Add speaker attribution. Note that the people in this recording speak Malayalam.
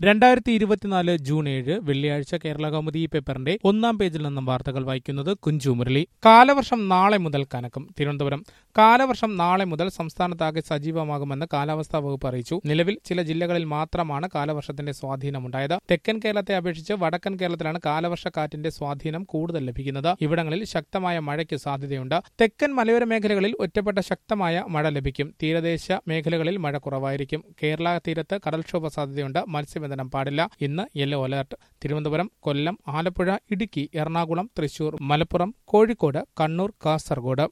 Speaker 1: രണ്ടായിരത്തി ഇരുപത്തിനാല് ജൂൺ ഏഴ് വെള്ളിയാഴ്ച കേരള കൗമുദി പേപ്പറിന്റെ ഒന്നാം പേജിൽ നിന്നും വാർത്തകൾ വായിക്കുന്നത് കുഞ്ചു മുരളി കാലവർഷം നാളെ മുതൽ കനക്കും തിരുവനന്തപുരം കാലവർഷം നാളെ മുതൽ സംസ്ഥാനത്താകെ സജീവമാകുമെന്ന് കാലാവസ്ഥാ വകുപ്പ് അറിയിച്ചു നിലവിൽ ചില ജില്ലകളിൽ മാത്രമാണ് കാലവർഷത്തിന്റെ സ്വാധീനമുണ്ടായത് തെക്കൻ കേരളത്തെ അപേക്ഷിച്ച് വടക്കൻ കേരളത്തിലാണ് കാലവർഷക്കാറ്റിന്റെ സ്വാധീനം കൂടുതൽ ലഭിക്കുന്നത് ഇവിടങ്ങളിൽ ശക്തമായ മഴയ്ക്ക് സാധ്യതയുണ്ട് തെക്കൻ മലയോര മേഖലകളിൽ ഒറ്റപ്പെട്ട ശക്തമായ മഴ ലഭിക്കും തീരദേശ മേഖലകളിൽ മഴ കുറവായിരിക്കും കേരള തീരത്ത് കടൽക്ഷോഭ സാധ്യതയുണ്ട് മത്സ്യബന്ധനം പാടില്ല ഇന്ന് യെല്ലോ അലർട്ട് തിരുവനന്തപുരം കൊല്ലം ആലപ്പുഴ ഇടുക്കി എറണാകുളം തൃശൂർ മലപ്പുറം കോഴിക്കോട് കണ്ണൂർ കാസർഗോഡ്